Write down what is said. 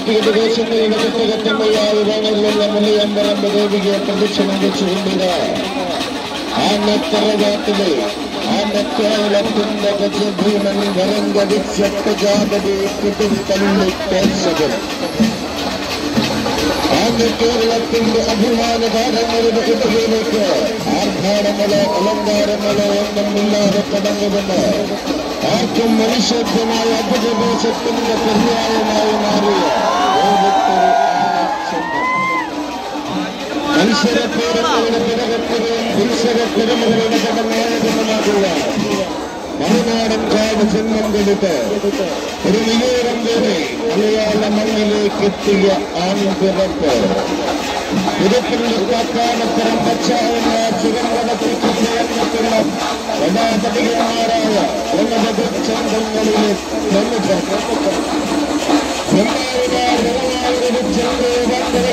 ഇരുപത്തിയെട്ട് ദേശങ്ങളുടെ കുറ്റകത്തമ്മയായി വേണമുള്ള മുല്ലയമ്പറമ്പ് ദേവിയെ പ്രദക്ഷിണം വെച്ചുകൊണ്ടിത് ആനത്തറവാട്ടിലെ ആനക്കേളത്തിന്റെ ഗജഭീമൻ വരങ്കടിച്ച പ്രജാപതി കുടുംബള്ളി പേശകൻ ആദ്യ കേരളത്തിന്റെ അഭിമാന താരങ്ങളുടെ ഇടയിലേക്ക് ആർഭാടങ്ങളോ അലങ്കാരങ്ങളോ ഒന്നുമില്ലാതെ കടന്നുവന്ന് ആർക്കും മനുഷ്യത്വമായ അധികദേശത്തിന്റെ പര്യായമായി മാറിയ ഓരോരുത്തരും മനുഷ്യരപ്പേരങ്ങളുടെ പിറകപ്പെടുകയും പുരുഷരപ്പെരുമകളുടെ കടനായകനുമാകുക മറുനാടൻ കാട് ജന്മം കൊടുത്ത് ഒരു വിനോദം പോലെ മലയാള മണ്ണിലേക്ക് എത്തിയ ആൺപിറപ്പ് പുതുപ്പിള്ളക്കാനത്തരം പച്ചാവുന്ന ചുരങ്കടത്തിക്കുന്ന കഥാപതികന്മാരായ ഉന്നത ചന്ദ്രങ്ങളിലെ പ്രമുഖ ചെന്നാരുടെ ചെന്ന്